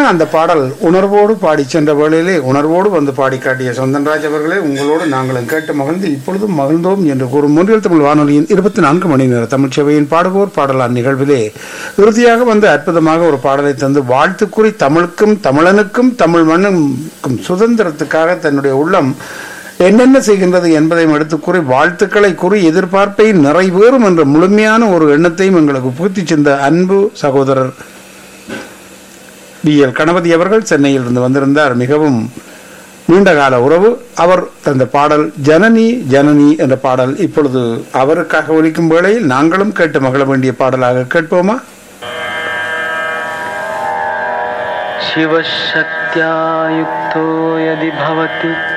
அந்த பாடல் உணர்வோடு பாடி சென்ற வேளையிலே உணர்வோடு வந்து பாடி காட்டிய சொந்தன்ராஜ் அவர்களே உங்களோடு நாங்களும் கேட்டு மகிழ்ந்து இப்பொழுதும் மகிழ்ந்தோம் என்று கூறும் முன்றில் தமிழ் வானொலியின் இருபத்தி நான்கு மணி நேர தமிழ் சேவையின் பாடுவோர் பாடலான் நிகழ்விலே இறுதியாக வந்து அற்புதமாக ஒரு பாடலை தந்து வாழ்த்துக்குறி தமிழுக்கும் தமிழனுக்கும் தமிழ் மண்ணுக்கும் சுதந்திரத்துக்காக தன்னுடைய உள்ளம் என்னென்ன செய்கின்றது என்பதையும் எடுத்துக் கூறி வாழ்த்துக்களை கூறி எதிர்பார்ப்பை நிறைவேறும் என்ற முழுமையான ஒரு எண்ணத்தையும் எங்களுக்கு புகுத்தி சென்ற அன்பு சகோதரர் டி எல் கணபதி அவர்கள் சென்னையில் இருந்து வந்திருந்தார் மிகவும் நீண்ட கால உறவு அவர் தந்த பாடல் ஜனனி ஜனனி என்ற பாடல் இப்பொழுது அவருக்காக ஒலிக்கும் வேளையில் நாங்களும் கேட்டு மகிழ வேண்டிய பாடலாக கேட்போமா शिवशक्त्या युक्तो यदि भवति